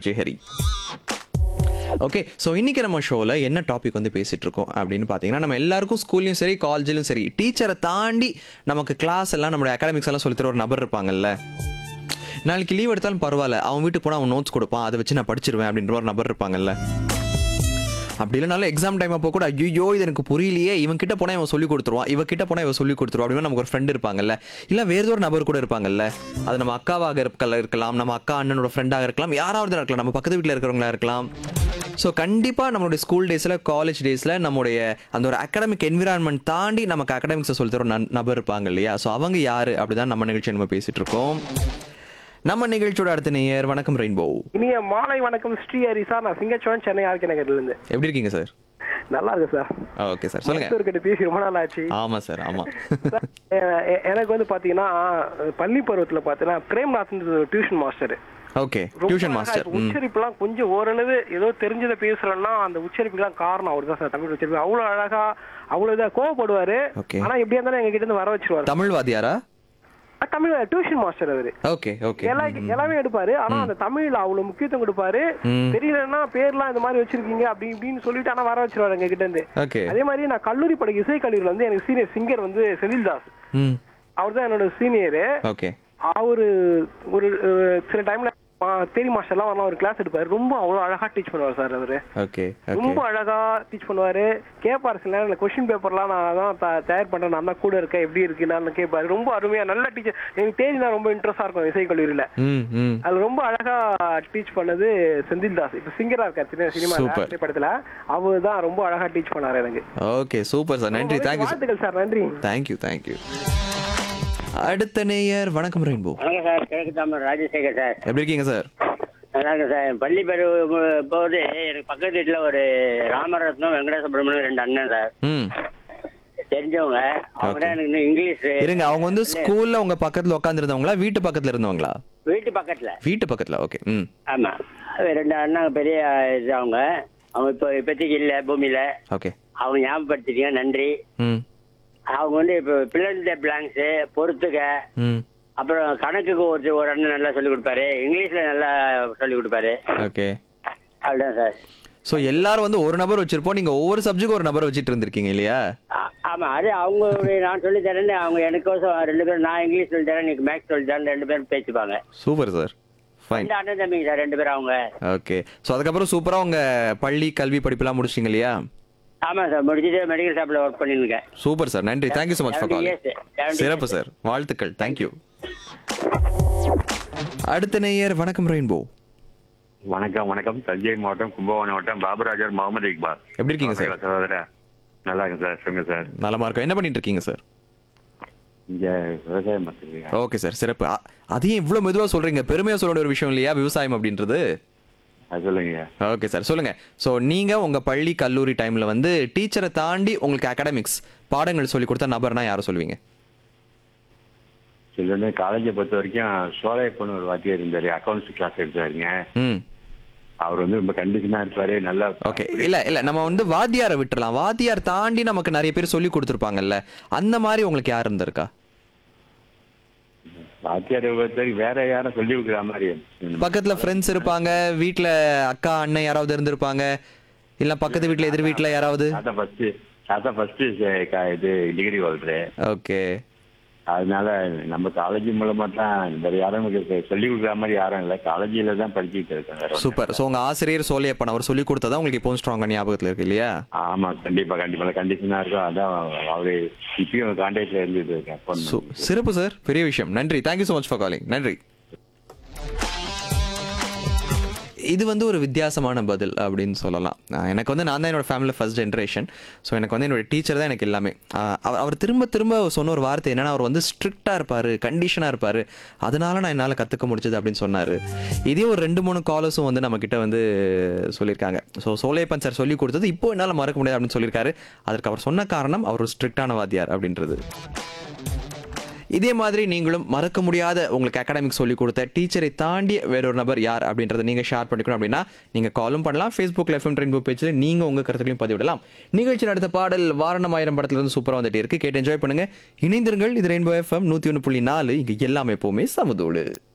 RJ Hari okay so இன்னைக்கு நம்ம ஷோவில் என்ன டாபிக் வந்து பேசிட்டு இருக்கோம் அப்படின்னு பார்த்தீங்கன்னா நம்ம எல்லாருக்கும் ஸ்கூல்லையும் சரி காலேஜ்லையும் சரி டீச்சரை தாண்டி நமக்கு கிளாஸ் எல்லாம் நம்மளுடைய அகாடமிக்ஸ் எல்லாம் சொல்லித்தர ஒரு நபர் இருப்பாங்கல்ல நாளைக்கு லீவ் எடுத்தாலும் பரவாயில்ல அவன் வீட்டுக்கு போனால் அவன் நோட்ஸ் கொடுப்பான் அதை வச்சு நான் படிச்சிருவேன் அப்படின்ற ஒரு நபர் இருப்பாங்கல்ல அப்படி இல்லைனாலும் எக்ஸாம் டைம் அப்போ கூட ஐயோ இது எனக்கு புரியலையே இவன் கிட்ட போனால் இவன் சொல்லி கொடுத்துருவான் இவன் கிட்ட போனால் இவன் சொல்லி கொடுத்துருவான் அப்படின்னு நமக்கு ஒரு ஃப்ரெண்ட் இருப்பாங்கல்ல இல்லை வேறு ஒரு நபர் கூட இருப்பாங்கல்ல அது நம்ம அக்காவாக இருக்கலாம் இருக்கலாம் நம்ம அக்கா அண்ணனோட ஃப்ரெண்டாக இருக்கலாம் யாராவது இருக்கலாம் நம்ம பக்கத்து வீட்டில் இருக்கிறவங்களா இருக்கலாம் ஸோ கண்டிப்பாக நம்மளுடைய ஸ்கூல் டேஸில் காலேஜ் டேஸில் நம்முடைய அந்த ஒரு அகாடமிக் என்விரான்மெண்ட் தாண்டி நமக்கு அகாடமிக்ஸை சொல்லி தர ஒரு நன்- நபர் இருப்பாங்க இல்லையா ஸோ அவங்க யாரு அப்படிதான் நம்ம நிகழ்ச்சி நம்ம பேசிட்டு இருக்கோம் நம்ம நிகழ்ச்சியோட அடுத்த நேயர் வணக்கம் ரெயின்போ இனிய மாலை வணக்கம் ஸ்ரீ ஹரி சார் நான் சிங்கச்சோன் சென்னை ஆர்கே நகர்ல இருந்து எப்படி இருக்கீங்க சார் நல்லா இருக்கு சார் ஓகே சார் சொல்லுங்க கிட்ட பேசி ரொம்ப நாள் ஆச்சு ஆமா சார் ஆமா சார், எ- எ- எனக்கு வந்து பாத்தீங்கன்னா பள்ளி பருவத்துல பாத்தீங்கன்னா Premnath tuition master okay tuition master ம் உச்சரிப்புலாம் கொஞ்சம் ஓரளவு ஏதோ தெரிஞ்சதை பேசுறேன்னா அந்த உச்சரிப்புலாம் காரணம் அவர் தான் சார் தமிழ் உச்சரிப்பு அவ்வளவு அழகா அவ்வளவு இதா கோவப்படுவாரு Okay. ஆனா எப்படியா இருந்தாலும் எங்க கிட்ட இருந்து வர வச்சிருவாரு தமிழ் வாத்தியாரா அஹ் தமிழ் டியூஷன் மாஸ்டர் அவரு ஓகே ஓகே எல்லா எல்லாமே எடுப்பாரு ஆனா அந்த தமிழ்ல அவ்வளவு முக்கியத்துவம் கொடுப்பாரு ம். தெரியலன்னா பேர்லாம் இந்த மாதிரி வச்சிருக்கீங்க அப்படி இப்படின்னு சொல்லிட்டு ஆனா வர வச்சிருவாரு எங்க கிட்ட இருந்து ஓகே அதே மாதிரி நான் கல்லூரி படிக்க இசை கல்லூரியில வந்து எனக்கு சீனியர் சிங்கர் வந்து செந்தில் தாஸ் ம் அவர் தான் என்னோட சீனியரு ஓகே அவரு ஒரு அஹ், சில டைம்ல தேரி மாஸ்டர்லாம் வரலாம் ஒரு கிளாஸ் எடுப்பாரு ரொம்ப அவ்வளவு அழகா டீச் பண்ணுவார் சார் அவரு ஓகே ஓகே ரொம்ப அழகா டீச் பண்ணுவாரு கேட்பாரு சில நேரம் கொஸ்டின் பேப்பர்லாம் நான் தான் த- தயார் பண்றேன் நான் தான் கூட இருக்கேன் எப்படி இருக்கு நான் கேட்பாரு ரொம்ப அருமையா நல்ல டீச்சர் எனக்கு தேதினா ரொம்ப இன்ட்ரெஸ்டா இருக்கும் இசை கல்லூரியில ம் ம் அதுல ரொம்ப அழகா டீச் பண்ணது செந்தில் தாஸ் இப்ப சிங்கரா இருக்காரு சின்ன சினிமா Super. திரைப்படத்துல அவர் தான் ரொம்ப அழகா டீச் பண்ணாரு எனக்கு ஓகே சூப்பர் சார் நன்றி தேங்க்யூ வாழ்த்துக்கள் சார் நன்றி தேங்க்யூ தேங்க்யூ அடுத்த நேயர் வணக்கம் ரெயின்போ வணக்கம் சார் கிழக்கு தாமர் ராஜசேகர் சார் எப்படி இருக்கீங்க சார் நல்லா இருக்கேன் சார் என் பள்ளி பருவ போது எனக்கு பக்கத்து வீட்டில் ஒரு ராமரத்னம் வெங்கட சுப்பிரமணியம் ரெண்டு அண்ணன் சார் ம் தெரிஞ்சவங்க அவங்க தான் எனக்கு இன்னும் இங்கிலீஷ் இருங்க அவங்க வந்து ஸ்கூல்ல உங்க பக்கத்துல உட்காந்துருந்தவங்களா வீட்டு பக்கத்துல இருந்தவங்களா வீட்டு பக்கத்தில் வீட்டு பக்கத்துல ஓகே ம் ஆமாம் ரெண்டு அண்ணன் பெரிய இது அவங்க அவங்க இப்போ இப்போதைக்கு இல்லை பூமியில் ஓகே அவங்க ஞாபகப்படுத்திட்டீங்க நன்றி ம் அவங்க வந்து இப்போ பிளந்த பிளாங்க்ஸு பொறுத்துக்க ம் அப்புறம் கணக்குக்கு ஒரு ஒரு அண்ணன் நல்லா சொல்லிக் கொடுப்பாரு இங்கிலீஷில் நல்லா சொல்லிக் கொடுப்பாரு ஓகே அவ்வளோதான் சார் ஸோ எல்லாரும் வந்து ஒரு நபர் வச்சிருப்போம் நீங்க ஒவ்வொரு சப்ஜெக்ட் ஒரு நபர் வச்சிட்டு இருந்திருக்கீங்க இல்லையா ஆ- ஆமா அது அவங்க நான் சொல்லி தரேன்னு அவங்க எனக்கோசம் ரெண்டு பேரும் நான் இங்கிலீஷ் சொல்லி தரேன் நீக்கு மேக்ஸ் சொல்லி தரேன் ரெண்டு பேரும் பேசிப்பாங்க சூப்பர் சார் ஃபைன் இந்த அண்ணன் தம்பிங்க சார் ரெண்டு பேரும் அவங்க ஓகே ஸோ அதுக்கப்புறம் சூப்பரா உங்க பள்ளி கல்வி படிப்புலாம் முடிச்சிங்க இல்லையா ஆமா சார் முடிச்சுட்டு மெடிக்கல் ஷாப்ல ஒர்க் பண்ணிருக்கேன் சூப்பர் சார் நன்றி thank you so much for 70 calling years, 70 சிறப்பு சார் வாழ்த்துக்கள் தேங்க்யூ அடுத்த நேயர் வணக்கம் ரெயின்போ வணக்கம் வணக்கம் தஞ்சை மாவட்டம் கும்பகோணம் மாவட்டம் பாபுராஜர் முகமது இக்பால் எப்படி இருக்கீங்க சார்? சகோதரா நல்லா இருக்கேன் சார் சொல்லுங்க சார் நலமா இருக்கோம் என்ன பண்ணிட்டு இருக்கீங்க சார் இங்க விவசாயம் பண்ணுறீங்க ஓகே சார் சிறப்பு அ- அதையும் இவ்வளவு மெதுவா சொல்றீங்க பெருமையா சொல்ல வேண்டிய ஒரு விஷயம் இல்லையா விவசாயம் அப்படின்றது அது சொல்லுங்க ஓகே சார் சொல்லுங்க ஸோ நீங்க உங்க பள்ளி கல்லூரி டைம்ல வந்து டீச்சரை தாண்டி உங்களுக்கு அகாடமிக்ஸ் பாடங்கள் சொல்லி கொடுத்த நபர்னா யாரை சொல்லுவீங்க சொல்லுங்க காலேஜை பொறுத்த வரைக்கும் சோலையப்பன் ஒரு வாத்தியார் இருந்தாரு அக்கௌண்ட்ஸ் கிளாஸ் எடுத்தாருங்க ம் அவர் வந்து ரொம்ப கண்டிஷனா இருப்பாரு நல்லா ஓகே இல்ல இல்ல நம்ம வந்து வாத்தியாரை விட்டுறலாம் வாத்தியார் தாண்டி நமக்கு நிறைய பேர் சொல்லி கொடுத்துருப்பாங்கல்ல அந்த மாதிரி உங்களுக்கு யார் இருந்திருக்கா வாத்தியாரை பொறுத்த வரைக்கும் வேற யாரும் சொல்லி கொடுக்குற மாதிரி பக்கத்துல ஃப்ரெண்ட்ஸ் இருப்பாங்க வீட்ல அக்கா அண்ணன் யாராவது இருந்திருப்பாங்க இல்ல பக்கத்து வீட்ல எதிர் வீட்ல யாராவது அதான் ஃபர்ஸ்ட் அதான் ஃபர்ஸ்ட் இது டிகிரி வாழ்றேன் ஓகே அதனால நம்ம காலேஜ் மூலமா தான் வேற யாரும் நமக்கு சொல்லி கொடுக்குற மாதிரி யாரும் இல்லை காலேஜில தான் படிச்சுட்டு இருக்கேன் வேற ஒண்ணும் சூப்பர் ஸோ உங்க ஆசிரியர் சோலையப்பன் அவர் சொல்லி கொடுத்ததா உங்களுக்கு இப்போ ஸ்ட்ராங்கா ஞாபகத்துல இருக்கு இல்லையா ஆமா கண்டிப்பா கண்டிப்பா கண்டிஷனா இருக்கும் அதான் அவரு இப்பயும் கான்டாக்ட்ல இருந்துட்டு இருக்கேன் phone சு- பண்ணி. சிறப்பு சார் பெரிய விஷயம் நன்றி thank you so much for calling நன்றி இது வந்து ஒரு வித்தியாசமான பதில் அப்படின்னு சொல்லலாம் ஆஹ் எனக்கு வந்து நான் தான் என்னோட ஃபேமிலியில் ஃபர்ஸ்ட் ஜென்ரேஷன் ஸோ எனக்கு வந்து என்னோட டீச்சர் தான் எனக்கு எல்லாமே ஆஹ் அவர் அவர் திரும்ப திரும்ப சொன்ன ஒரு வார்த்தை என்னன்னா அவர் வந்து ஸ்ட்ரிக்டாக இருப்பார் கண்டிஷனாக இருப்பார் அதனால நான் என்னால் கற்றுக்க முடிஞ்சது அப்படின்னு சொன்னார் இதே ஒரு ரெண்டு மூணு காலர்ஸும் வந்து நம்ம கிட்ட வந்து சொல்லியிருக்காங்க ஸோ சோலையப்பன் சார் சொல்லி கொடுத்தது இப்போ என்னால் மறக்க முடியாது அப்படின்னு சொல்லியிருக்காரு அதற்கு அவர் சொன்ன காரணம் அவர் ஒரு ஸ்ட்ரிக்டான வாத்தியார் அப்படின்றது இதே மாதிரி நீங்களும் மறக்க முடியாத உங்களுக்கு அகாடமிக் சொல்லி கொடுத்த டீச்சரை தாண்டி வேற ஒரு நபர் யார் அப்படின்றத நீங்க ஷேர் பண்ணிக்கணும் அப்படின்னா நீங்க காலும் பண்ணலாம் ஃபேஸ்புக்ல எஃப்எம் ரெயின்போ பேஜில் நீங்க உங்க கருத்துக்களையும் பதிவிடலாம் நிகழ்ச்சி நடத்த பாடல் வாரணம் ஆயிரம் படத்துல இருந்து சூப்பரா வந்துட்டே இருக்கு கேட்டு என்ஜாய் பண்ணுங்க இணைந்திருங்கள் இது ரெயின்போ எஃப்எம் நூத்தி ஒன்று புள்ளி நாலு இங்க எல்லாமே எப்பவுமே சமதோடு